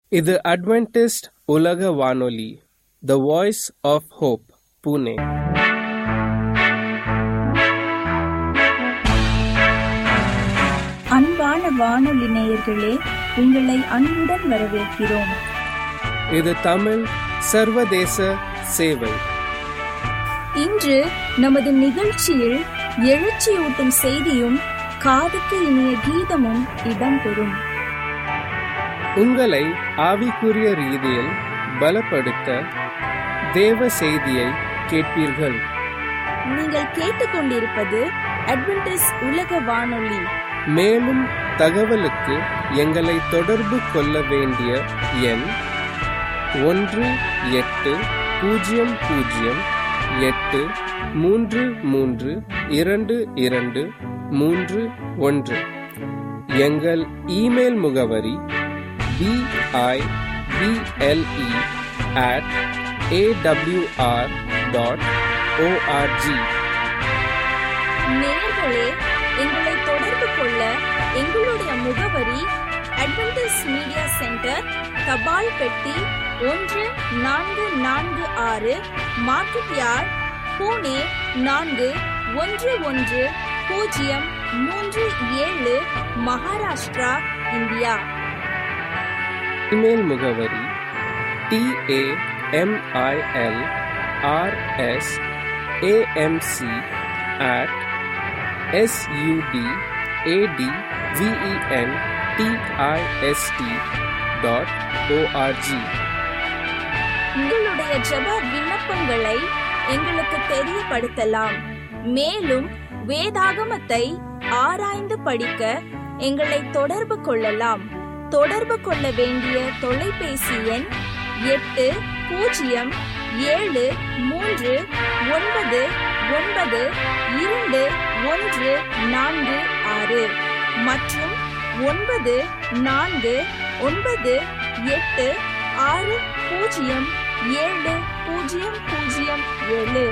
இது அட்வென்டிஸ்ட் உலக வானொலி the voice of hope Pune அன்பான வானொலி நேயர்களே உங்களை அன்புடன் வரவேற்கிறோம் இது தமிழ் சர்வதேச சேவை இன்று நமது நிகழ்ச்சியில் எழுச்சியூட்டும் செய்தியும் காதுக்கு இனிய கீதமும் இடம்பெறும் உங்களை ஆவிக்குரிய ரீதியில் பலப்படுத்த தேவ செய்தியை கேட்பீர்கள் நீங்கள் கேட்டுக்கொண்டிருப்பது அட்வென்டிஸ் உலக வானொலி மேலும் தகவலுக்கு எங்களை தொடர்பு கொள்ள வேண்டிய எண் ஒன்று எட்டு பூஜ்ஜியம் பூஜ்ஜியம் எட்டு மூன்று மூன்று இரண்டு இரண்டு மூன்று ஒன்று எங்கள் இமெயில் முகவரி BIPLE at AWR dot ORG நேயர்களே எங்களை தொடர்பு கொள்ள எங்களுடைய முகவரி அட்வென்டிஸ் மீடியா சென்டர் தபால் பெட்டி ஒன்று நான்கு நான்கு ஆறு மார்க்கெட் யார்ட் பூனே நான்கு ஒன்று ஒன்று பூஜ்ஜியம் மூன்று ஏழு மகாராஷ்டிரா இந்தியா இமெயில் முகவரி TAMIL RS AMC at SUD AD VEN DIST dot ORG உங்களுடைய ஜெப விண்ணப்பங்களை எங்களுக்கு தெரியப்படுத்தலாம் மேலும் வேதாகமத்தை ஆராய்ந்து படிக்க எங்களை தொடர்பு கொள்ளலாம் தொடர்பு கொள்ள வேண்டிய தொலைபேசி எண் எட்டு பூஜ்ஜியம் ஏழு மூன்று ஒன்பது ஒன்பது இரண்டு ஒன்று நான்கு ஆறு மற்றும் ஒன்பது நான்கு ஒன்பது எட்டு ஆறு பூஜ்ஜியம் ஏழு பூஜ்ஜியம் பூஜ்ஜியம் ஏழு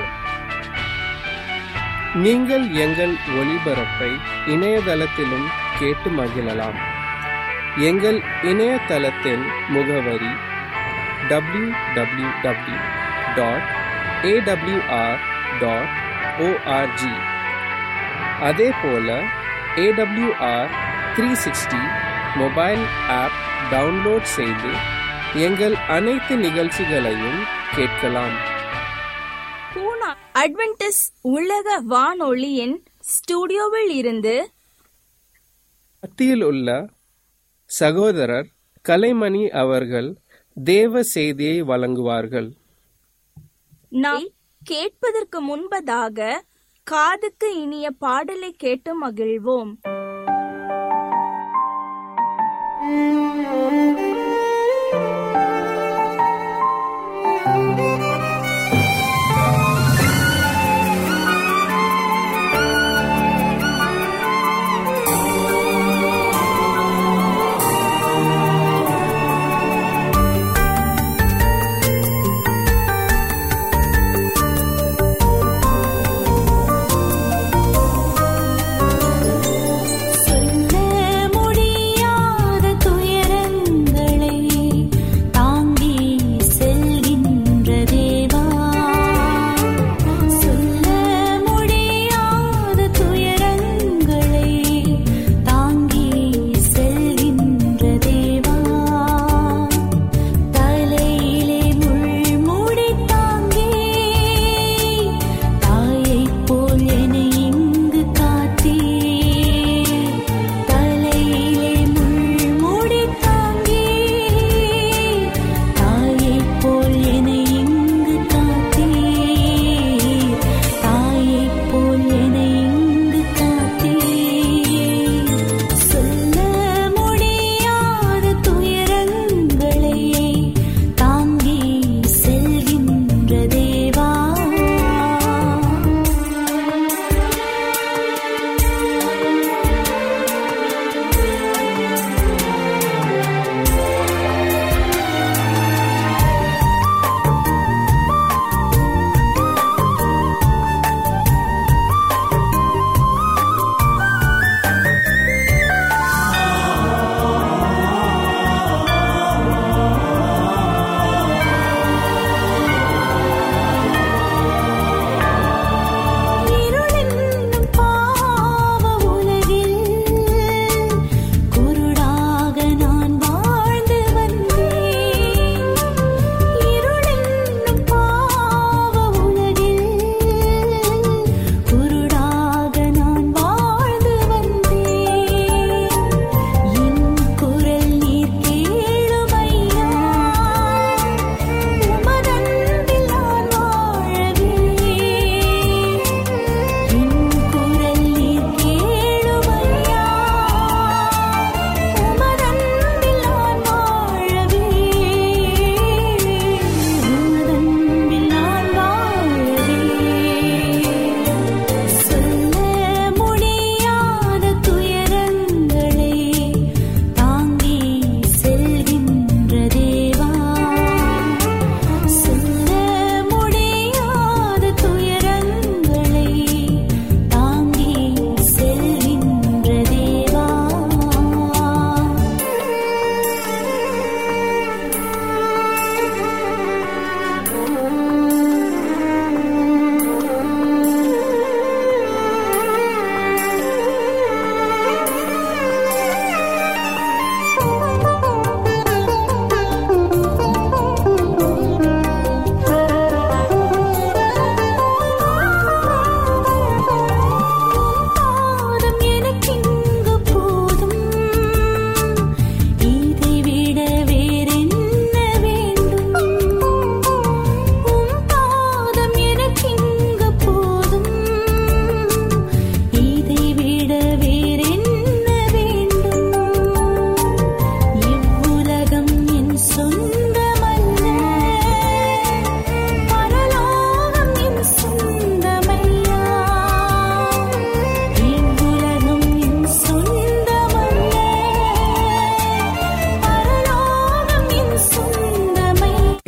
நீங்கள் எங்கள் ஒளிபரப்பை இணையதளத்திலும் கேட்டு மகிழலாம் எங்கள் இணையதளத்தின் முகவரி W W W dot AWR dot ORG அதே போல AWR three sixty mobile app download செய்து எங்கள் அனைத்து நிகழ்ச்சிகளையும் கேட்கலாம் பூனா அட்வென்டிஸ் உலக வானொலியின் ஸ்டுடியோவில் இருந்து மத்தியில் உள்ள சகோதரர் கலைமணி அவர்கள் தேவ செய்தியை வழங்குவார்கள் நாம் கேட்பதற்கு முன்பதாக காதுக்கு இனிய பாடலை கேட்டு மகிழ்வோம் சொல்ல முடியாத துயர்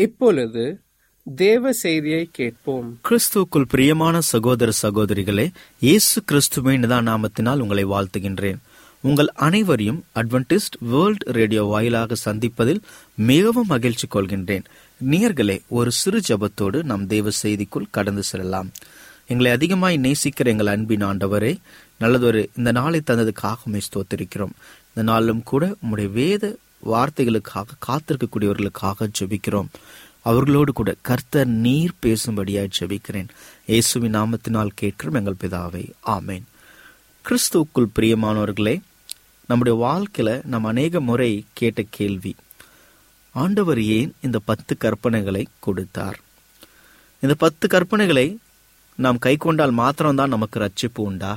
இப்பொழுது தேவ செய்தியை கேட்போம் கிறிஸ்துவுக்குள் பிரியமான சகோதர சகோதரிகளே இயேசு கிறிஸ்துவின் தான் நாமத்தினால் உங்களை வாழ்த்துகின்றேன் உங்கள் அனைவரையும் அட்வென்டிஸ்ட் வேர்ல்ட் ரேடியோ வாயிலாக சந்திப்பதில் மிகவும் மகிழ்ச்சி கொள்கின்றேன் நேயர்களே ஒரு சிறு ஜபத்தோடு நம் தேவ செய்திக்குள் கடந்து செல்லலாம் எங்களை அதிகமாய் நேசிக்கிற எங்கள் அன்பின் ஆண்டவரே நல்லதொரு இந்த நாளை தந்ததுக்காக உம்மை ஸ்தோத்திரிக்கிறோம் இந்த நாளிலும் கூட உம்முடைய வேத வார்த்தைகளுக்காக காத்திருக்கக்கூடியவர்களுக்காக ஜெபிக்கிறோம் அவர்களோடு கூட கர்த்தர் நீர் பேசும்படியாய் ஜெபிக்கிறேன் இயேசுவின் நாமத்தினால் கேட்கிறோம் எங்கள் பிதாவை ஆமேன் கிறிஸ்துவுக்குள் பிரியமானவர்களே நம்முடைய வாழ்க்கையில நாம் அநேக முறை கேட்ட கேள்வி ஆண்டவர் ஏன் இந்த பத்து கற்பனைகளை கொடுத்தார் இந்த பத்து கற்பனைகளை நாம் கை கொண்டால் மாத்திரம்தான் நமக்கு ரட்சிப்பு உண்டா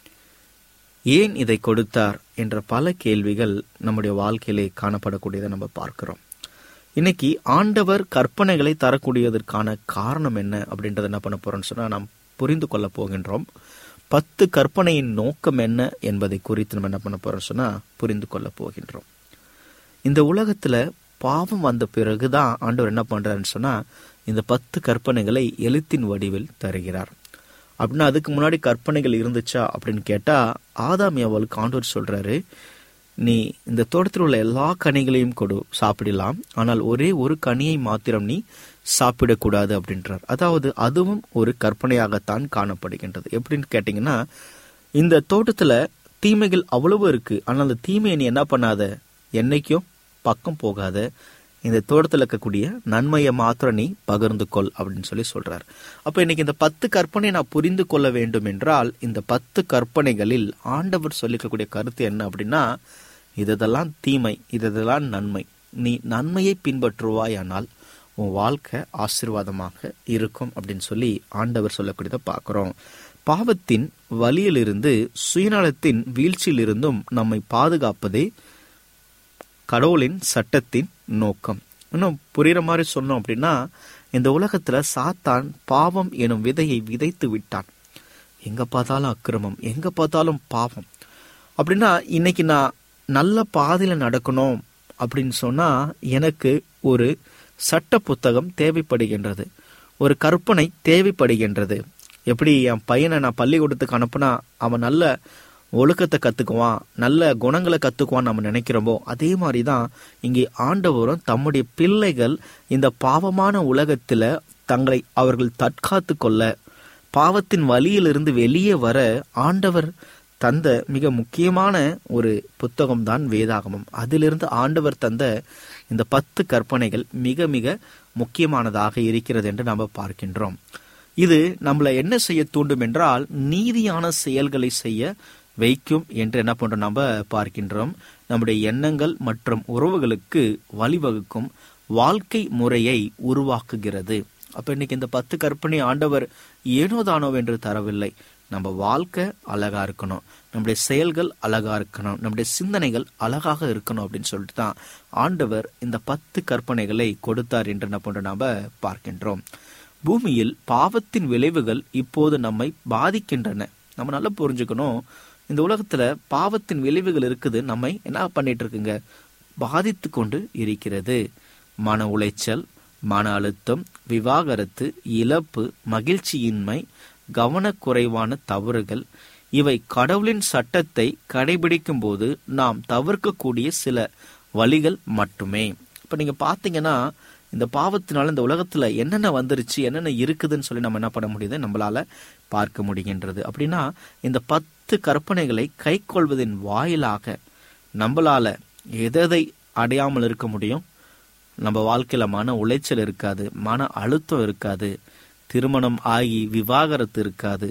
ஏன் இதை கொடுத்தார் என்ற பல கேள்விகள் நம்முடைய வாழ்க்கையிலே காணப்படக்கூடியதை நம்ம பார்க்கிறோம் இன்னைக்கு ஆண்டவர் கற்பனைகளை தரக்கூடியதற்கான காரணம் என்ன அப்படின்றத என்ன பண்ண போறோம்னு சொன்னா நாம் புரிந்து கொள்ள போகின்றோம் பத்து கற்பனையின் நோக்கம் என்ன என்பதை குறித்து நம்ம என்ன பண்ண போறோம்னு சொன்னா புரிந்து கொள்ள போகின்றோம் இந்த உலகத்துல பாவம் வந்த பிறகுதான் ஆண்டவர் என்ன பண்றாருன்னு சொன்னா இந்த பத்து கற்பனைகளை எழுத்தின் வடிவில் தருகிறார் அப்படின்னா அதுக்கு முன்னாடி கற்பனைகள் இருந்துச்சா அப்படின்னு கேட்டா ஆதாம் அவளுக்கு ஆண்டவர் சொல்றாரு நீ இந்த தோட்டத்தில் உள்ள எல்லா கனிகளையும் கொடு சாப்பிடலாம் ஆனால் ஒரே ஒரு கனியை மாத்திரம் நீ சாப்பிடக்கூடாது அப்படின்றார் அதாவது அதுவும் ஒரு கற்பனையாகத்தான் காணப்படுகின்றது எப்படின்னு கேட்டீங்கன்னா இந்த தோட்டத்துல தீமைகள் அவ்வளவு இருக்கு ஆனால் அந்த தீமையை நீ என்ன பண்ணாத என்னைக்கும் பக்கம் போகாத இந்த தோட்டத்தில் இருக்கக்கூடிய நன்மையை மாத்திரம் நீ பகிர்ந்து கொள் அப்படின்னு சொல்லி சொல்றார் அப்ப இன்னைக்கு இந்த பத்து கற்பனை நான் புரிந்து கொள்ள வேண்டும் என்றால் இந்த பத்து கற்பனைகளில் ஆண்டவர் சொல்லிக்கக்கூடிய கருத்து என்ன அப்படின்னா இதெல்லாம் தீமை இதெல்லாம் நன்மை நீ நன்மையை பின்பற்றுவாயானால் உன் வாழ்க்கை ஆசீர்வாதமாக இருக்கும் அப்படின்னு சொல்லி ஆண்டவர் சொல்லக்கூடியதை பார்க்கிறோம் பாவத்தின் வழியிலிருந்து சுயநலத்தின் வீழ்ச்சியிலிருந்தும் நம்மை பாதுகாப்பதே கடவுளின் சட்டத்தின் நோக்கம் இன்னும் புரியுற மாதிரி சொன்னோம் அப்படின்னா இந்த உலகத்துல சாத்தான் பாவம் எனும் விதையை விதைத்து விட்டான் எங்க பார்த்தாலும் அக்கிரமம் எங்க பார்த்தாலும் பாவம் அப்படின்னா இன்னைக்கு நான் நல்ல பாதையில நடக்கணும் அப்படின்னு சொன்னா எனக்கு ஒரு சட்ட புத்தகம் தேவைப்படுகின்றது ஒரு கற்பனை தேவைப்படுகின்றது எப்படி என் பையனை நான் பள்ளிக்கூடத்துக்கு அனுப்புனா அவன் நல்ல ஒழுக்கத்தை கத்துக்குவான் நல்ல குணங்களை கத்துக்குவான் நம்ம நினைக்கிறோமோ அதே மாதிரி தான் இங்கே ஆண்டவரும் தம்முடைய பிள்ளைகள் இந்த பாவமான உலகத்துல தங்களை அவர்கள் தற்காத்து கொள்ள பாவத்தின் வழியிலிருந்து வெளியே வர ஆண்டவர் தந்த மிக முக்கியமான ஒரு புத்தகம் தான் வேதாகமம் அதிலிருந்து ஆண்டவர் தந்த இந்த பத்து கற்பனைகள் மிக மிக முக்கியமானதாக இருக்கிறது என்று நாம் பார்க்கின்றோம் இது நம்மளை என்ன செய்ய தூண்டும் என்றால் நீதியான செயல்களை செய்ய வைக்கும் என்று என்ன பண்றோம் நம்ம பார்க்கின்றோம் நம்முடைய எண்ணங்கள் மற்றும் உறவுகளுக்கு வழிவகுக்கும் வாழ்க்கை முறையை உருவாக்குகிறது அப்ப இன்னைக்கு இந்த பத்து கற்பனை ஆண்டவர் ஏனோ தானோ என்று தரவில்லை நம்ம வாழ்க்கை அழகா இருக்கணும் நம்முடைய செயல்கள் அழகா இருக்கணும் நம்முடைய சிந்தனைகள் அழகாக இருக்கணும் அப்படின்னு சொல்லிட்டு தான் ஆண்டவர் இந்த பத்து கற்பனைகளை கொடுத்தார் என்று என்ன பண்றோம் நாம பார்க்கின்றோம் பூமியில் பாவத்தின் விளைவுகள் இப்போது நம்மை பாதிக்கின்றன நம்ம நல்லா புரிஞ்சுக்கணும் இந்த உலகத்துல பாவத்தின் விளைவுகள் இருக்குது நம்மை என்ன பண்ணிட்டு இருக்குங்க பாதித்து கொண்டு இருக்கிறது மன உளைச்சல் மன அழுத்தம் விவாகரத்து இழப்பு மகிழ்ச்சியின்மை கவனக்குறைவான தவறுகள் இவை கடவுளின் சட்டத்தை கடைபிடிக்கும் போது நாம் தவிர்க்கக்கூடிய சில வழிகள் மட்டுமே இப்ப நீங்க பாத்தீங்கன்னா இந்த பாவத்தினால இந்த உலகத்துல என்னென்ன வந்துருச்சு என்னென்ன இருக்குதுன்னு சொல்லி நம்ம என்ன பண்ண முடியுது நம்மளால பார்க்க முடிகின்றது அப்படின்னா இந்த பத்து கற்பனைகளை கை கொள்வதன் வாயிலாக நம்மளால எதை அடையாமல் இருக்க முடியும் நம்ம வாழ்க்கையில மன உளைச்சல் இருக்காது மன அழுத்தம் இருக்காது திருமணம் ஆகி விவாகரத்து இருக்காது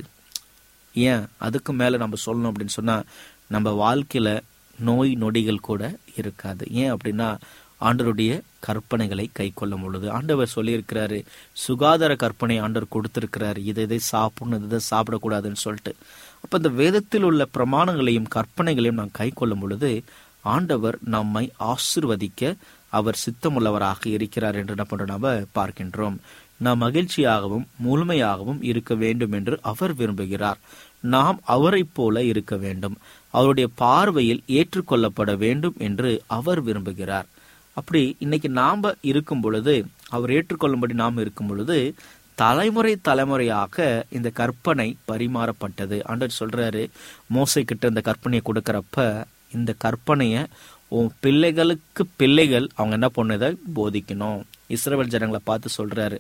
ஏன் அதுக்கு மேல நம்ம சொல்லணும் அப்படின்னு சொன்னா நம்ம வாழ்க்கையில நோய் நொடிகள் கூட இருக்காது ஏன் அப்படின்னா ஆண்டருடைய கற்பனைகளை கை கொள்ளும் பொழுது ஆண்டவர் சொல்லியிருக்கிறாரு சுகாதார கற்பனை ஆண்டவர் கொடுத்திருக்கிறாரு இதை இதை சாப்பிடணும் இதை சாப்பிடக்கூடாதுன்னு சொல்லிட்டு அப்ப இந்த வேதத்தில் உள்ள பிரமாணங்களையும் கற்பனைகளையும் நாம் கை கொள்ளும் பொழுது ஆண்டவர் நம்மை ஆசிர்வதிக்க அவர் சித்தமுள்ளவராக இருக்கிறார் என்று என்ன பண்றோம் நாம பார்க்கின்றோம் நாம் மகிழ்ச்சியாகவும் முழுமையாகவும் இருக்க வேண்டும் என்று அவர் விரும்புகிறார் நாம் அவரைப் போல இருக்க வேண்டும் அவருடைய பார்வையில் ஏற்றுக்கொள்ளப்பட வேண்டும் என்று அவர் விரும்புகிறார் அப்படி இன்னைக்கு நாம இருக்கும் பொழுது அவர் ஏற்றுக்கொள்ளும்படி நாம் இருக்கும் பொழுது தலைமுறை தலைமுறையாக இந்த கற்பனை பரிமாறப்பட்டது ஆண்டவர் சொல்றாரு மோசை கிட்ட இந்த கற்பனையை கொடுக்கறப்ப இந்த கற்பனையை உன் பிள்ளைகளுக்கு பிள்ளைகள் அவங்க என்ன பண்ணதை போதிக்கணும் இஸ்ரவேல் ஜனங்களை பார்த்து சொல்றாரு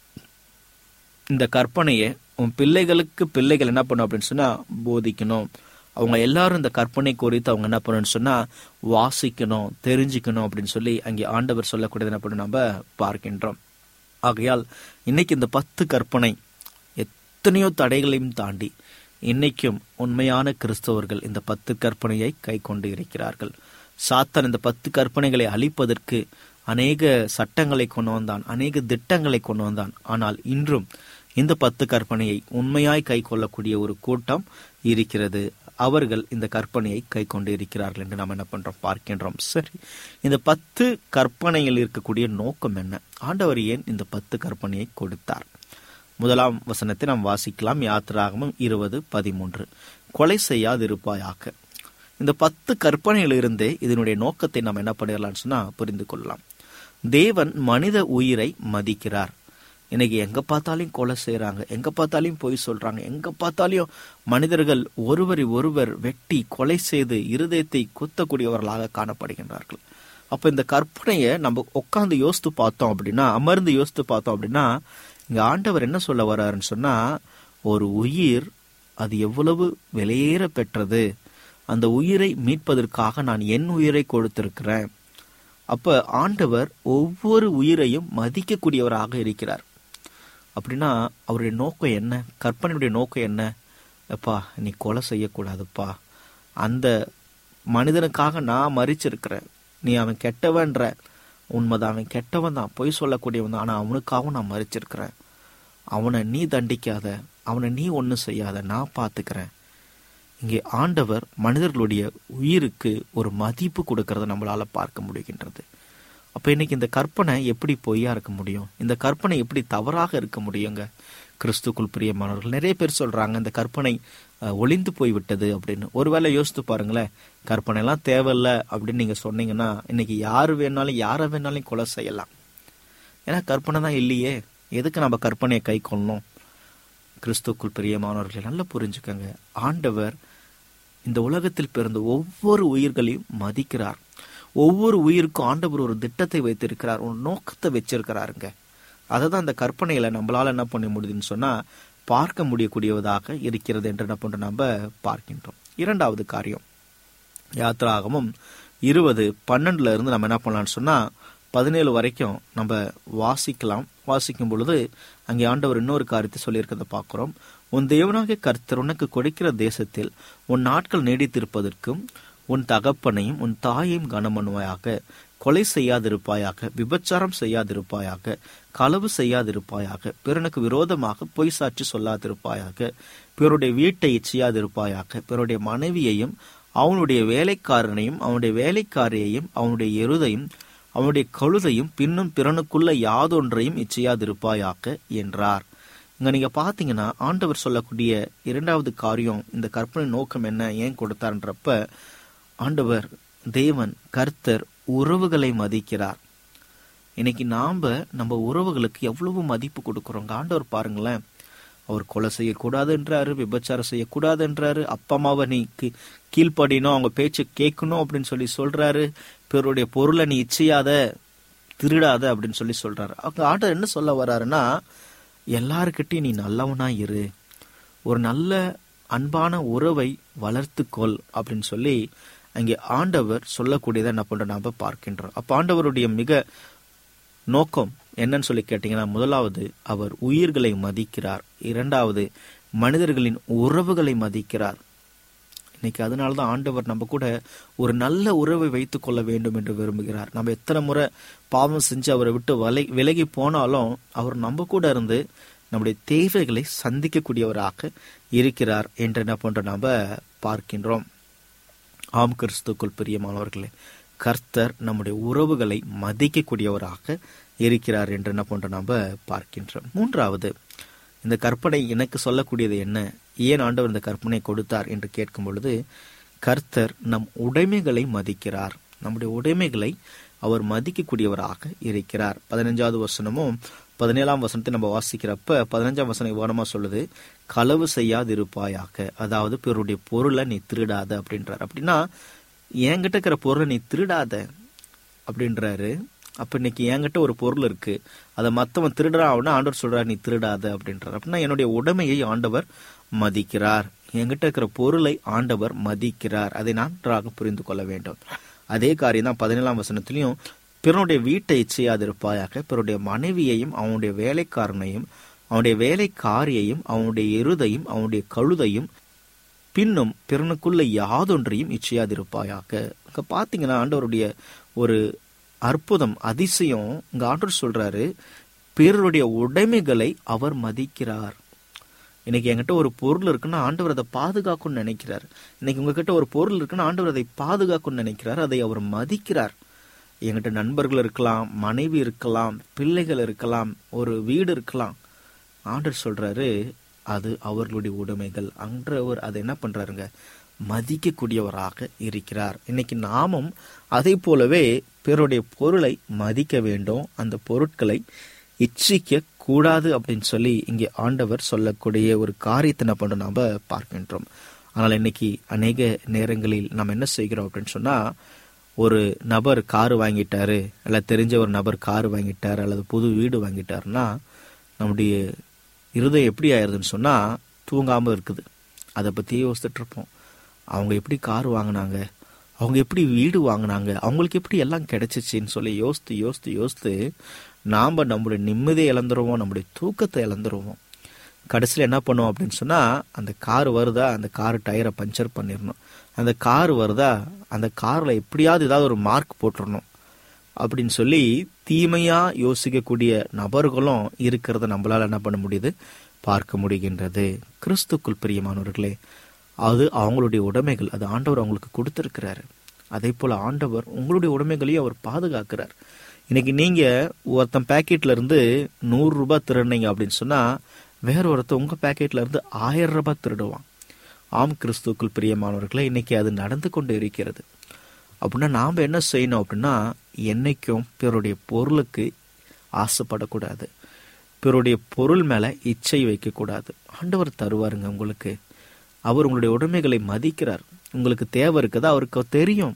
இந்த கற்பனையை உன் பிள்ளைகளுக்கு பிள்ளைகள் என்ன பண்ணும் அப்படின்னு சொன்னா போதிக்கணும் அவங்க எல்லாரும் இந்த கற்பனை குறித்து அவங்க என்ன பண்ணணும்னு சொன்னா வாசிக்கணும் தெரிஞ்சுக்கணும் அப்படின்னு சொல்லி அங்கே ஆண்டவர் சொல்லக்கூடியது என்ன பண்ணணும் நம்ம பார்க்கின்றோம் ஆகையால் இன்னைக்கு இந்த பத்து கற்பனை எத்தனையோ தடைகளையும் தாண்டி இன்னைக்கும் உண்மையான கிறிஸ்தவர்கள் இந்த பத்து கற்பனையை கை கொண்டு இருக்கிறார்கள் சாத்தான் இந்த பத்து கற்பனைகளை அழிப்பதற்கு அநேக சட்டங்களை கொண்டு வந்தான் அநேக திட்டங்களை கொண்டு வந்தான் ஆனால் இன்றும் இந்த பத்து கற்பனையை உண்மையாய் கை கொள்ளக்கூடிய ஒரு கூட்டம் இருக்கிறது அவர்கள் இந்த கற்பனையை கை கொண்டு இருக்கிறார்கள் என்று நாம் என்ன பண்றோம் பார்க்கின்றோம் சரி இந்த பத்து கற்பனையில் இருக்கக்கூடிய நோக்கம் என்ன ஆண்டவர் ஏன் இந்த பத்து கற்பனையை கொடுத்தார் முதலாம் வசனத்தை நாம் வாசிக்கலாம் யாத்திராகமும் இருபது பதிமூன்று கொலை செய்யாதிருப்பாயாக இந்த பத்து கற்பனையிலிருந்தே இதனுடைய நோக்கத்தை நாம் என்ன பண்ணிடலாம்னு சொன்னா புரிந்து கொள்ளலாம் தேவன் மனித உயிரை மதிக்கிறார் இன்னைக்கு எங்க பார்த்தாலும் கொலை செய்யறாங்க எங்க பார்த்தாலும் பொய் சொல்றாங்க எங்க பார்த்தாலும் மனிதர்கள் ஒருவரை ஒருவர் வெட்டி கொலை செய்து இருதயத்தை குத்தக்கூடியவர்களாக காணப்படுகின்றார்கள் அப்ப இந்த கற்பனையை நம்ம உட்காந்து யோசித்து பார்த்தோம் அப்படின்னா அமர்ந்து யோசித்து பார்த்தோம் அப்படின்னா இங்க ஆண்டவர் என்ன சொல்ல வர்றாருன்னு சொன்னா ஒரு உயிர் அது எவ்வளவு விலையேற பெற்றது அந்த உயிரை மீட்பதற்காக நான் என் உயிரை கொடுத்திருக்கிறேன் அப்ப ஆண்டவர் ஒவ்வொரு உயிரையும் மதிக்கக்கூடியவராக இருக்கிறார் அப்படின்னா அவருடைய நோக்கம் என்ன கற்பனையுடைய நோக்கம் என்ன எப்பா நீ கொலை செய்யக்கூடாதுப்பா அந்த மனிதனுக்காக நான் மறிச்சிருக்கிறேன் நீ அவன் கெட்டவன்ற உண்மைதான் அவன் கெட்டவன் தான் பொய் சொல்லக்கூடியவன் தான் ஆனால் அவனுக்காகவும் நான் மறிச்சிருக்கிறேன் அவனை நீ தண்டிக்காத அவனை நீ ஒன்றும் செய்யாத நான் பார்த்துக்கிறேன் இங்கே ஆண்டவர் மனிதர்களுடைய உயிருக்கு ஒரு மதிப்பு கொடுக்கறத நம்மளால பார்க்க முடிகின்றது அப்ப இன்னைக்கு இந்த கற்பனை எப்படி பொய்யா இருக்க முடியும் இந்த கற்பனை எப்படி தவறாக இருக்க முடியுங்க கிறிஸ்துக்குள் பிரியமானவர்கள் நிறைய பேர் சொல்றாங்க இந்த கற்பனை அஹ், ஒளிந்து போய் விட்டது அப்படின்னு ஒருவேளை யோசித்து பாருங்களேன் கற்பனை எல்லாம் தேவையில்ல அப்படின்னு நீங்க சொன்னீங்கன்னா இன்னைக்கு யாரு வேணாலும் யாரை வேணாலும் கொலை செய்யலாம் ஏன்னா கற்பனை தான் இல்லையே எதுக்கு நம்ம கற்பனையை கை கொள்ளணும் கிறிஸ்துக்குள் பிரியமானவர்களை நல்லா புரிஞ்சுக்கங்க ஆண்டவர் இந்த உலகத்தில் பிறந்த ஒவ்வொரு உயிர்களையும் மதிக்கிறார் ஒவ்வொரு உயிருக்கும் ஆண்டவர் ஒரு திட்டத்தை வைத்திருக்கிறார் ஒரு நோக்கத்தை வச்சிருக்கிறாருங்க அதை தான் அந்த கற்பனையில நம்மளால என்ன பண்ண முடியுதுன்னு சொன்னா பார்க்க முடியக்கூடியவதாக இருக்கிறது என்று என்ன பண்றோம் நம்ம பார்க்கின்றோம் இரண்டாவது காரியம் யாத்ராகமும் இருபது பன்னெண்டுல இருந்து நம்ம என்ன பண்ணலாம்னு சொன்னா பதினேழு வரைக்கும் நம்ம வாசிக்கலாம் வாசிக்கும் பொழுது அங்கே ஆண்டவர் இன்னொரு காரியத்தை சொல்லியிருக்கிறத பார்க்கிறோம் உன் தேவனாகிய கர்த்தர் உனக்கு கொடுக்கிற தேசத்தில் உன் நாட்கள் நீடித்திருப்பதற்கும் உன் தகப்பனையும் உன் தாயையும் கனமனுவாயாக கொலை செய்யாதிருப்பாயாக விபச்சாரம் செய்யாதிருப்பாயாக களவு செய்யாதிருப்பாயாக பிறனுக்கு விரோதமாக பொய் சாட்சி சொல்லாதிருப்பாயாக பிறருடைய வீட்டை இச்சையாதிருப்பாயாக பிறருடைய மனைவியையும் அவனுடைய வேலைக்காரனையும் அவனுடைய வேலைக்காரியையும் அவனுடைய எருதையும் அவனுடைய கழுதையும் பின்னும் பிறனுக்குள்ள யாதொன்றையும் இச்சையாதிருப்பாயாக என்றார் இங்க நீங்க பாத்தீங்கன்னா ஆண்டவர் சொல்லக்கூடிய இரண்டாவது காரியம் இந்த கற்பனை நோக்கம் என்ன ஏன் கொடுத்தார்ன்றப்ப ஆண்டவர் தேவன் கர்த்தர் உறவுகளை மதிக்கிறார் இன்னைக்கு நாம நம்ம உறவுகளுக்கு எவ்வளவு மதிப்பு கொடுக்கிறோம் ஆண்டவர் பாருங்களேன் அவர் கொலை செய்யக்கூடாதுன்றாரு விபச்சாரம் செய்யக்கூடாதுன்றாரு அப்பா அம்மாவை நீ கீ- கீழ்ப்படினோம் அவங்க பேச்சை கேட்கணும் அப்படின்னு சொல்லி சொல்றாரு பிறருடைய பொருளை நீ இச்சையாத திருடாத அப்படின்னு சொல்லி சொல்றாரு அவங்க ஆண்டவர் என்ன சொல்ல வர்றாருன்னா எல்லாருக்கிட்டையும் நீ நல்லவனா இரு ஒரு நல்ல அன்பான உறவை வளர்த்துக்கொள் அப்படின்னு சொல்லி அங்கே ஆண்டவர் சொல்லக்கூடியதை என்ன பண்றோம் நாம பார்க்கின்றோம் அப்ப ஆண்டவருடைய மிக நோக்கம் என்னன்னு சொல்லி கேட்டீங்கன்னா முதலாவது அவர் உயிர்களை மதிக்கிறார் இரண்டாவது மனிதர்களின் உறவுகளை மதிக்கிறார் இன்னைக்கு அதனால தான் ஆண்டவர் நம்ம கூட ஒரு நல்ல உறவை வைத்துக் கொள்ள வேண்டும் என்று விரும்புகிறார் நம்ம எத்தனை முறை பாவம் செஞ்சு அவரை விட்டு வலை விலகி போனாலும் அவர் நம்ம கூட இருந்து நம்முடைய தேவைகளை சந்திக்கக்கூடியவராக இருக்கிறார் என்று என்ன பண்ற நாம பார்க்கின்றோம் ஆம் கிறிஸ்துக்குள் பிரியமானவர்களே கர்த்தர் நம்முடைய உறவுகளை மதிக்கக்கூடியவராக இருக்கிறார் என்று என்ன பண்ற நாம பார்க்கின்றோம் மூன்றாவது இந்த கற்பனை எனக்கு சொல்லக்கூடியது என்ன ஏன் ஆண்டவர் இந்த கற்பனை கொடுத்தார் என்று கேட்கும் பொழுது கர்த்தர் நம் உடைமைகளை மதிக்கிறார் நம்முடைய உடைமைகளை அவர் மதிக்கக்கூடியவராக இருக்கிறார் பதினஞ்சாவது வசனமும் பதினேழாம் வசனத்தை நம்ம வாசிக்கிறப்ப பதினஞ்சாம் வசனம் விவரமா சொல்லுது களவு செய்யாது இருப்பாயாக அதாவது பிறருடைய பொருளை நீ திருடாத அப்படின்றார் அப்படின்னா என்கிட்ட இருக்கிற பொருளை நீ திருடாத அப்படின்றாரு அப்ப இன்னைக்கு என்கிட்ட ஒரு பொருள் இருக்கு அதை மத்தவன் திருடுறான் அப்படின்னா ஆண்டவர் சொல்றாரு நீ திருடாத அப்படின்றார் அப்படின்னா என்னுடைய உடைமையை ஆண்டவர் மதிக்கிறார் என்கிட்ட இருக்கிற பொருளை ஆண்டவர் மதிக்கிறார் அதை நான் நன்றாக புரிந்து கொள்ள வேண்டும் அதே காரியம் தான் பதினேழாம் வசனத்திலையும் பிறனுடைய வீட்டை செய்யாதிருப்பாயாக பிறருடைய மனைவியையும் அவனுடைய வேலைக்காரனையும் அவனுடைய வேலைக்காரியையும் அவனுடைய எருதையும் அவனுடைய கழுதையும் பின்னும் பிறனுக்குள்ள யாதொன்றையும் இச்சையாதிருப்பாயாக இங்க பாத்தீங்கன்னா ஆண்டவருடைய ஒரு அற்புதம் அதிசயம் இங்க ஆண்டவர் சொல்றாரு பிறருடைய உடைமைகளை அவர் மதிக்கிறார் இன்னைக்கு என்கிட்ட ஒரு பொருள் இருக்குன்னா ஆண்டவர் அதை பாதுகாக்கும்னு நினைக்கிறார் இன்னைக்கு உங்ககிட்ட ஒரு பொருள் இருக்குன்னா ஆண்டவர் அதை பாதுகாக்கும்னு நினைக்கிறார் அதை அவர் மதிக்கிறார் என்கிட்ட நண்பர்கள் இருக்கலாம் மனைவி இருக்கலாம் பிள்ளைகள் இருக்கலாம் ஒரு வீடு இருக்கலாம் ஆண்டவர் சொல்றாரு அது அவர்களுடைய உடைமைகள் அன்றவர் அதை என்ன பண்றாருங்க மதிக்கக்கூடியவராக இருக்கிறார் இன்னைக்கு நாமும் அதே போலவே பிறருடைய பொருளை மதிக்க வேண்டும் அந்த பொருட்களை இச்சிக்க கூடாது அப்படின்னு சொல்லி இங்கே ஆண்டவர் சொல்லக்கூடிய ஒரு காரியத்தை என்ன பண்ண நாம பார்க்கின்றோம் ஆனால் இன்னைக்கு அநேக நேரங்களில் நாம் என்ன செய்கிறோம் அப்படின்னு சொன்னா ஒரு நபர் கார் வாங்கிட்டாரு அல்ல தெரிஞ்ச ஒரு நபர் கார் வாங்கிட்டார் அல்லது புது வீடு வாங்கிட்டாருன்னா நம்முடைய இருதயம் எப்படி ஆயிருதுன்னு சொன்னா தூங்காம இருக்குது அதை பத்தியே யோசிச்சுட்டு இருப்போம் அவங்க எப்படி கார் வாங்கினாங்க அவங்க எப்படி வீடு வாங்கினாங்க அவங்களுக்கு எப்படி எல்லாம் கிடைச்சிச்சின்னு சொல்லி யோசித்து யோசித்து யோசித்து நாம் நம்முடைய நிம்மதியை இழந்துருவோம் நம்முடைய தூக்கத்தை இழந்துருவோம் கடைசியில் என்ன பண்ணுவோம் அப்படின்னு சொன்னால் அந்த கார் வருதா அந்த கார் டயரை பஞ்சர் பண்ணிடணும் அந்த கார் வருதா அந்த காரில் எப்படியாவது ஏதாவது ஒரு மார்க் போட்டுடணும் அப்படின்னு சொல்லி தீமையாக யோசிக்கக்கூடிய நபர்களும் இருக்கிறத நம்மளால் என்ன பண்ண முடியுது பார்க்க முடிகின்றது கிறிஸ்துக்குள் பிரியமானவர்களே அது அவங்களுடைய உடைமைகள் அது ஆண்டவர் அவங்களுக்கு கொடுத்துருக்கிறாரு அதே போல ஆண்டவர் உங்களுடைய உடைமைகளையும் அவர் பாதுகாக்கிறார் இன்னைக்கு நீங்க ஒருத்தன் பேக்கெட்ல இருந்து நூறு ரூபாய் திருடுனீங்க அப்படின்னு சொன்னா வேற ஒருத்தன் உங்க பேக்கெட்ல இருந்து ஆயிரம் ரூபாய் திருடுவான் ஆம் கிறிஸ்துக்குள் பிரியமானவர்களே இன்னைக்கு அது நடந்து கொண்டு இருக்கிறது அப்படின்னா நாம் என்ன செய்யணும் அப்படின்னா என்னைக்கும் பிறருடைய பொருளுக்கு ஆசைப்படக்கூடாது பிறருடைய பொருள் மேல இச்சை வைக்கக்கூடாது ஆண்டவர் தருவாருங்க உங்களுக்கு அவர் உங்களுடைய உடைமைகளை மதிக்கிறார் உங்களுக்கு தேவை இருக்குதா அவருக்கு தெரியும்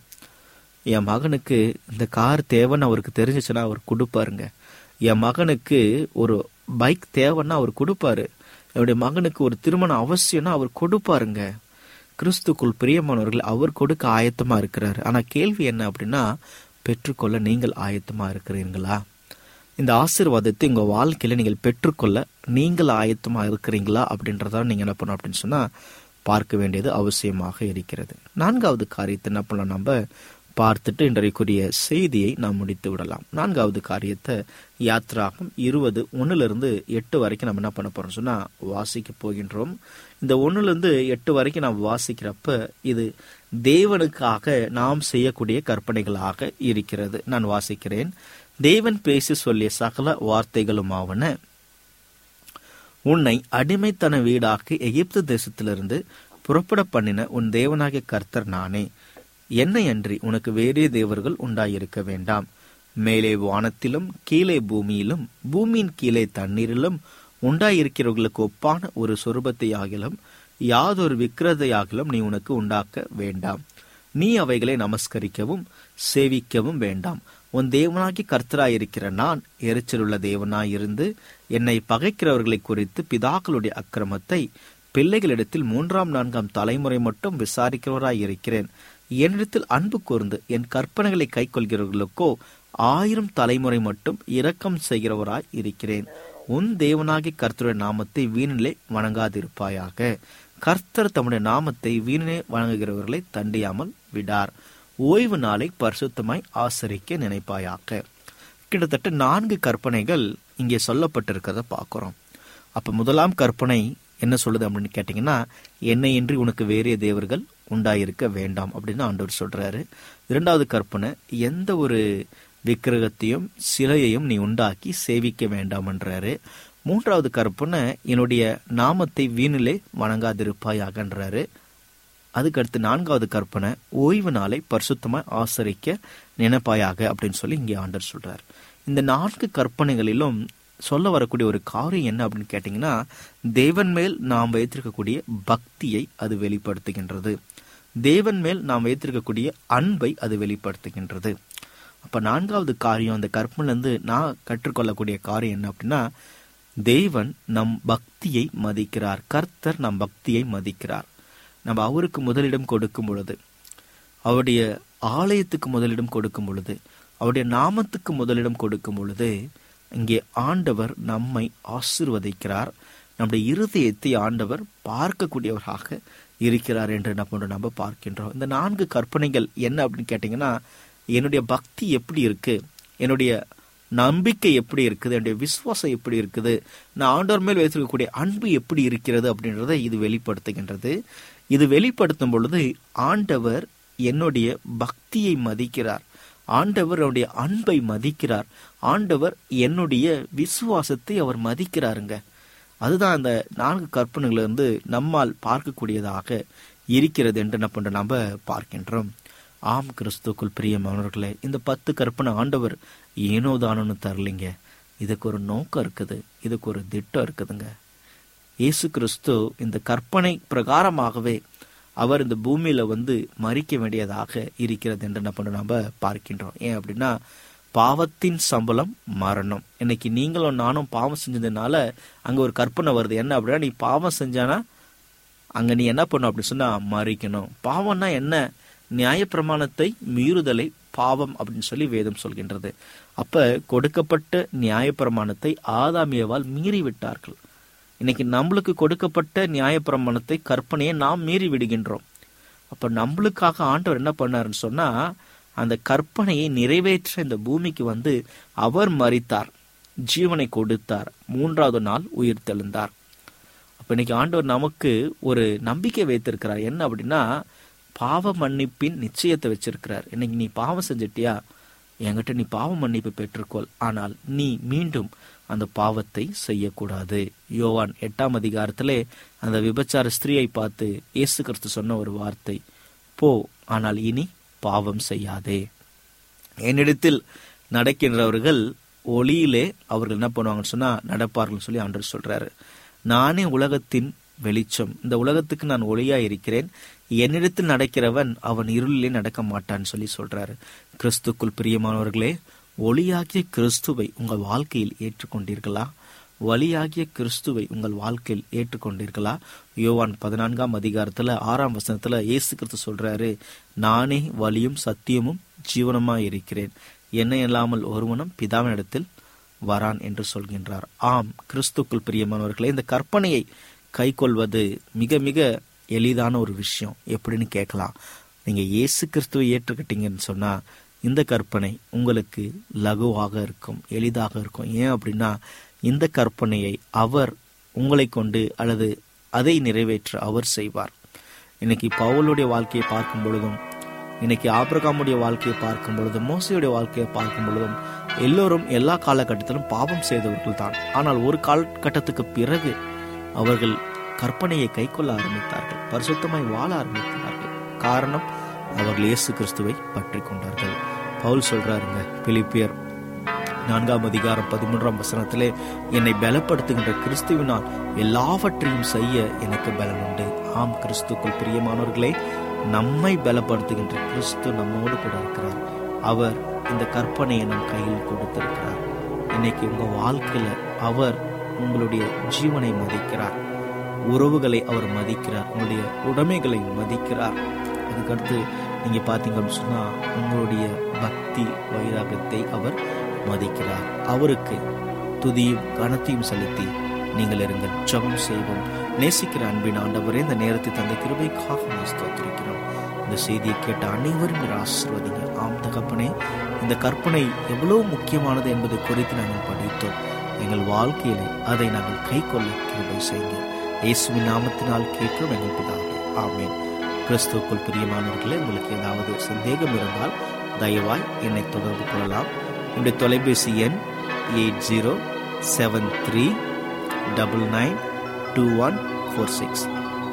என் மகனுக்கு இந்த கார் தேவைன்னு அவருக்கு தெரிஞ்சிச்சுன்னா அவர் கொடுப்பாருங்க என் மகனுக்கு ஒரு பைக் தேவைன்னா அவர் கொடுப்பாரு என்னுடைய மகனுக்கு ஒரு திருமணம் அவசியம்னா அவர் கொடுப்பாருங்க கிறிஸ்துக்குள் பிரியமானவர்கள் அவர் கொடுக்க ஆயத்தமா இருக்கிறாரு ஆனா கேள்வி என்ன அப்படின்னா பெற்றுக்கொள்ள நீங்கள் ஆயத்தமா இருக்கிறீர்களா இந்த ஆசீர்வாதத்தை உங்க வாழ்க்கையில நீங்கள் பெற்றுக்கொள்ள நீங்கள் ஆயத்தமா இருக்கிறீங்களா அப்படின்றத நீங்க என்ன பண்ணணும் அப்படின்னு சொன்னா பார்க்க வேண்டியது அவசியமாக இருக்கிறது நான்காவது காரியத்தை என்ன பண்ணலாம் நம்ம பார்த்துட்டு இன்றைக்குரிய செய்தியை நாம் முடித்து விடலாம் நான்காவது காரியத்தை யாத்ராகம் இருபது ஒன்னுல இருந்து எட்டு வரைக்கும் நம்ம என்ன பண்ண போறோம் சொன்னா வாசிக்க போகின்றோம் இந்த ஒன்னுல இருந்து எட்டு வரைக்கும் நாம் வாசிக்கிறப்ப இது தேவனுக்காக நாம் செய்யக்கூடிய கற்பனைகளாக இருக்கிறது நான் வாசிக்கிறேன் தேவன் பேசி சொல்லிய சகல வார்த்தைகளுமாவன உன்னை அடிமைத்தன வீடாக்கி எகிப்து தேசத்திலிருந்து புறப்பட பண்ணின உன் தேவனாகிய கர்த்தர் நானே என்னை அன்றி உனக்கு வேறே தேவர்கள் உண்டாயிருக்க வேண்டாம் மேலே வானத்திலும் கீழே பூமியிலும் பூமியின் கீழே தண்ணீரிலும் உண்டாயிருக்கிறவர்களுக்கு ஒப்பான ஒரு சொரூபத்தை ஆகிலும் யாதொரு விக்கிரதையாகிலும் நீ உனக்கு உண்டாக்க வேண்டாம் நீ அவைகளை நமஸ்கரிக்கவும் சேவிக்கவும் வேண்டாம் உன் தேவனாகி கர்த்தராயிருக்கிற நான் எரிச்சலுள்ள தேவனாயிருந்து என்னை பகைக்கிறவர்களை குறித்து பிதாக்களுடைய அக்கிரமத்தை பிள்ளைகளிடத்தில் மூன்றாம் நான்காம் தலைமுறை மட்டும் விசாரிக்கிறவராய் இருக்கிறேன் என்னிடத்தில் அன்பு கூர்ந்து என் கற்பனைகளை கைக்கொள்கிறவர்களுக்கோ ஆயிரம் தலைமுறை மட்டும் இரக்கம் செய்கிறவராய் இருக்கிறேன் உன் தேவனாகி கர்த்தருடைய நாமத்தை வீணிலே வணங்காதிருப்பாயாக கர்த்தர் தம்முடைய நாமத்தை வீணிலே வணங்குகிறவர்களை தண்டியாமல் விடார் ஓய்வு நாளை பரிசுத்தமாய் ஆசரிக்க நினைப்பாயாக கிட்டத்தட்ட நான்கு கற்பனைகள் இங்கே சொல்லப்பட்டிருக்கிறத பார்க்கிறோம் அப்ப முதலாம் கற்பனை என்ன சொல்லுது அப்படின்னு கேட்டீங்கன்னா என்னையின்றி உனக்கு வேறிய தேவர்கள் உண்டாயிருக்க வேண்டாம் அப்படின்னு ஆண்டவர் சொல்றாரு இரண்டாவது கற்பனை எந்த ஒரு விக்கிரகத்தையும் சிலையையும் நீ உண்டாக்கி சேவிக்க வேண்டாம் என்றாரு மூன்றாவது கற்பனை என்னுடைய நாமத்தை வீணிலே வணங்காதிருப்பாயாகன்றாரு அதுக்கடுத்து நான்காவது கற்பனை ஓய்வு நாளை பரிசுத்தமாய் ஆசரிக்க நினைப்பாயாக அப்படின்னு சொல்லி இங்கே ஆண்டர் சொல்றார் இந்த நான்கு கற்பனைகளிலும் சொல்ல வரக்கூடிய ஒரு காரியம் என்ன அப்படின்னு கேட்டிங்கன்னா தேவன் மேல் நாம் வைத்திருக்கக்கூடிய பக்தியை அது வெளிப்படுத்துகின்றது தேவன் மேல் நாம் வைத்திருக்கக்கூடிய அன்பை அது வெளிப்படுத்துகின்றது அப்ப நான்காவது காரியம் அந்த கற்பனையிலிருந்து நான் கற்றுக்கொள்ளக்கூடிய காரியம் என்ன அப்படின்னா தேவன் நம் பக்தியை மதிக்கிறார் கர்த்தர் நம் பக்தியை மதிக்கிறார் நம்ம அவருக்கு முதலிடம் கொடுக்கும் பொழுது அவருடைய ஆலயத்துக்கு முதலிடம் கொடுக்கும் பொழுது அவருடைய நாமத்துக்கு முதலிடம் கொடுக்கும் பொழுது இங்கே ஆண்டவர் நம்மை ஆசிர்வதிக்கிறார் நம்முடைய இருதயத்தை ஆண்டவர் பார்க்கக்கூடியவராக இருக்கிறார் என்று நம்ம நம்ம பார்க்கின்றோம் இந்த நான்கு கற்பனைகள் என்ன அப்படின்னு கேட்டிங்கன்னா என்னுடைய பக்தி எப்படி இருக்கு என்னுடைய நம்பிக்கை எப்படி இருக்குது என்னுடைய விசுவாசம் எப்படி இருக்குது நான் ஆண்டவர் மேல் வைத்திருக்கக்கூடிய அன்பு எப்படி இருக்கிறது அப்படின்றத இது வெளிப்படுத்துகின்றது இது வெளிப்படுத்தும் பொழுது ஆண்டவர் என்னுடைய பக்தியை மதிக்கிறார் ஆண்டவர் அவருடைய அன்பை மதிக்கிறார் ஆண்டவர் என்னுடைய விசுவாசத்தை அவர் மதிக்கிறாருங்க அதுதான் அந்த நான்கு கற்பனைகளிலிருந்து நம்மால் பார்க்கக்கூடியதாக இருக்கிறது என்று என்ன பண்ற நம்ம பார்க்கின்றோம் ஆம் கிறிஸ்துக்குள் பிரியமானவர்களே இந்த பத்து கற்பனை ஆண்டவர் ஏனோ தானோன்னு தரலிங்க இதுக்கு ஒரு நோக்கம் இருக்குது இதுக்கு ஒரு திட்டம் இருக்குதுங்க இயேசு கிறிஸ்து இந்த கற்பனை பிரகாரமாகவே அவர் இந்த பூமியில வந்து மறிக்க வேண்டியதாக இருக்கிறது என்று என்ன பண்ண நம்ம பார்க்கின்றோம் ஏன் அப்படின்னா பாவத்தின் சம்பளம் மரணம் இன்னைக்கு நீங்களும் நானும் பாவம் செஞ்சதுனால அங்க ஒரு கற்பனை வருது என்ன அப்படின்னா நீ பாவம் செஞ்சானா அங்க நீ என்ன பண்ணும் அப்படின்னு சொன்னா மறிக்கணும் பாவம்னா என்ன நியாயப்பிரமாணத்தை மீறுதலை பாவம் அப்படின்னு சொல்லி வேதம் சொல்கின்றது அப்ப கொடுக்கப்பட்ட நியாயப்பிரமாணத்தை ஆதாமியவால் மீறி விட்டார்கள் இன்னைக்கு நம்மளுக்கு கொடுக்கப்பட்ட நியாயப்பிரமாணத்தை கற்பனையை நாம் மீறி விடுகின்றோம் அப்ப நம்மளுக்காக ஆண்டவர் என்ன பண்ணாருன்னு சொன்னா அந்த கற்பனையை நிறைவேற்ற இந்த பூமிக்கு வந்து அவர் மறித்தார் ஜீவனை கொடுத்தார் மூன்றாவது நாள் உயிர் தெழுந்தார் அப்ப இன்னைக்கு ஆண்டவர் நமக்கு ஒரு நம்பிக்கை வைத்திருக்கிறார் என்ன அப்படின்னா பாவ மன்னிப்பின் நிச்சயத்தை வச்சிருக்கிறார் இன்னைக்கு நீ பாவம் செஞ்சிட்டியா என்கிட்ட நீ பாவ மன்னிப்பு பெற்றுக்கொள் ஆனால் நீ மீண்டும் அந்த பாவத்தை செய்யக்கூடாது யோவான் எட்டாம் அதிகாரத்திலே அந்த விபச்சார ஸ்திரீயை பார்த்து இயேசு கிறிஸ்து சொன்ன ஒரு வார்த்தை போ ஆனால் இனி பாவம் செய்யாதே என்னிடத்தில் நடக்கின்றவர்கள் ஒளியிலே அவர்கள் என்ன பண்ணுவாங்கன்னு சொன்னா நடப்பார்கள் சொல்லி ஆண்டவர் சொல்றாரு நானே உலகத்தின் வெளிச்சம் இந்த உலகத்துக்கு நான் ஒளியா இருக்கிறேன் என்னிடத்தில் நடக்கிறவன் அவன் இருளிலே நடக்க மாட்டான்னு சொல்லி சொல்றாரு கிறிஸ்துக்குள் பிரியமானவர்களே ஒளியாகிய கிறிஸ்துவை உங்கள் வாழ்க்கையில் ஏற்றுக்கொண்டீர்களா வழியாகிய கிறிஸ்துவை உங்கள் வாழ்க்கையில் ஏற்றுக்கொண்டீர்களா யோவான் பதினான்காம் அதிகாரத்துல ஆறாம் வசனத்துல இயேசு கிறிஸ்து சொல்றாரு நானே வழியும் சத்தியமும் ஜீவனமா இருக்கிறேன் என்னை இல்லாமல் ஒருவனும் பிதாவினிடத்தில் வரான் என்று சொல்கின்றார் ஆம் கிறிஸ்துக்குள் பிரியமானவர்களே இந்த கற்பனையை கை கொள்வது மிக மிக எளிதான ஒரு விஷயம் எப்படின்னு கேட்கலாம் நீங்க இயேசு கிறிஸ்துவை ஏற்றுக்கிட்டீங்கன்னு சொன்னா இந்த கற்பனை உங்களுக்கு லகுவாக இருக்கும் எளிதாக இருக்கும் ஏன் அப்படின்னா இந்த கற்பனையை அவர் உங்களை கொண்டு அல்லது அதை நிறைவேற்ற அவர் செய்வார் இன்னைக்கு பவுலுடைய வாழ்க்கையை பார்க்கும் பொழுதும் இன்னைக்கு ஆபிரகாமுடைய வாழ்க்கையை பார்க்கும் பொழுதும் மோசையுடைய வாழ்க்கையை பார்க்கும் பொழுதும் எல்லோரும் எல்லா காலகட்டத்திலும் பாவம் செய்தவர்கள் தான் ஆனால் ஒரு காலகட்டத்துக்கு பிறகு அவர்கள் கற்பனையை கைக்கொள்ள ஆரம்பித்தார்கள் பரிசுத்தமாய் வாழ ஆரம்பித்தார்கள் காரணம் அவர்கள் இயேசு கிறிஸ்துவை பற்றி கொண்டார்கள் பவுல் சொல்றாருங்க பிலிப்பியர் நான்காம் அதிகாரம் பதிமூன்றாம் வசனத்திலே என்னை பலப்படுத்துகின்ற கிறிஸ்துவினால் எல்லாவற்றையும் செய்ய எனக்கு பலன் உண்டு ஆம் கிறிஸ்துக்குள் பிரியமானவர்களே நம்மை பலப்படுத்துகின்ற கிறிஸ்து நம்மோடு கூட இருக்கிறார் அவர் இந்த கற்பனையை நம் கையில் கொடுத்திருக்கிறார் இன்னைக்கு உங்க வாழ்க்கையில அவர் உங்களுடைய ஜீவனை மதிக்கிறார் உறவுகளை அவர் மதிக்கிறார் உங்களுடைய உடைமைகளை மதிக்கிறார் அதுக்கடுத்து நீங்க பாத்தீங்கன்னு சொன்னா உங்களுடைய பக்தி வைராகத்தை அவர் மதிக்கிறார் அவருக்கு துதியும் கனத்தையும் செலுத்தி நீங்கள் இருங்கள் ஜபம் செய்வோம் நேசிக்கிற அன்பின் ஆண்டவரே இந்த நேரத்தை தந்த கிருபைக்காக நாம் ஸ்தோத்திரிக்கிறோம் இந்த செய்தியை கேட்ட அனைவரும் நீர் ஆசிர்வதிங்க ஆம் தகப்பனே இந்த கற்பனை எவ்வளவு முக்கியமானது என்பதை குறித்து நாங்கள் படித்தோம் எங்கள் வாழ்க்கையிலே அதை நாங்கள் கை கொள்ள கிருபை செய்யுங்க இயேசுவின் நாமத்தினால் கேட்கிறோம் எங்கள் பிதாவே ஆமேன் கிறிஸ்துவுக்குள் பிரியமானவர்களே உங்களுக்கு ஏதாவது சந்தேகம் இருந்தால் தயவாய் என்னை தொடர்பு கொள்ளலாம் என்னுடைய தொலைபேசி எண் eight zero seven three double nine two one four six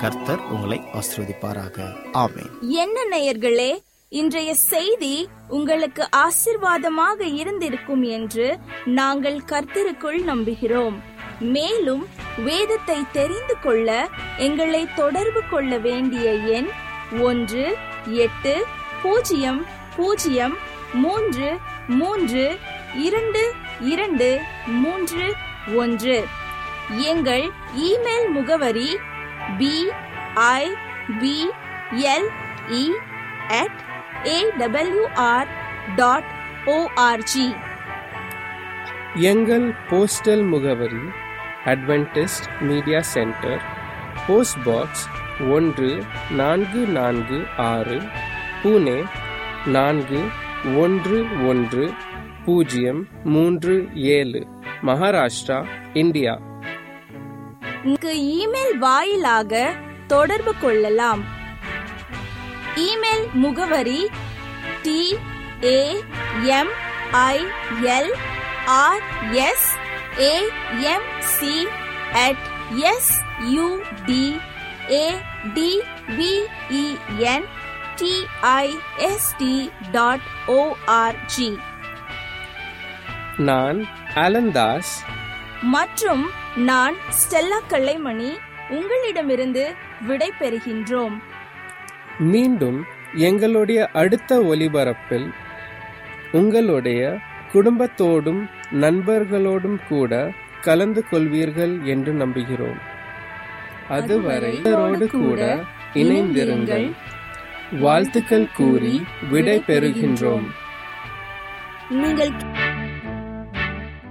கர்த்தர் உங்களை ஆசிர்வதிப்பாராக ஆமென் என்ன நேயர்களே இன்றைய செய்தி உங்களுக்கு ஆசிர்வாதமாக இருந்திருக்கும் என்று நாங்கள் கர்த்தருக்குள் நம்புகிறோம் மேலும் வேதத்தை தெரிந்து கொள்ள எங்களை தொடர்பு கொள்ள வேண்டிய எண் ஒன்று எட்டு பூஜ்ஜியம் பூஜ்ஜியம் மூன்று மூன்று இரண்டு இரண்டு மூன்று ஒன்று எங்கள் இமெயில் முகவரி B I P L E at AWR dot ORG எங்கள் போஸ்டல் முகவரி Adventist media centre post box ஒன்று நான்கு நான்கு ஆறு புனே நான்கு ஒன்று ஒன்று பூஜ்ஜியம் மூன்று ஏழு மகாராஷ்டிரா இந்தியா இங்கு இமெயில் வாயிலாக தொடர்பு கொள்ளலாம் இமெயில் முகவரி T A M I L R S A M C at S U D A D V E N D I S T dot ORG நான் அலந்தாஸ் மற்றும் நான் ஸ்டெல்லா கல்லைமணி உங்களிடமிருந்து விடை பெறுகின்றோம் மீண்டும் எங்களுடைய அடுத்த ஒலிபரப்பில் உங்களுடைய குடும்பத்தோடும் நண்பர்களோடும் கூட கலந்து கொள்வீர்கள் என்று நம்புகிறோம் அதுவரை இவரோடு கூட இணைந்திருங்கள் வாழ்த்துக்கள் கூறி விடை பெறுகின்றோம் நீங்கள்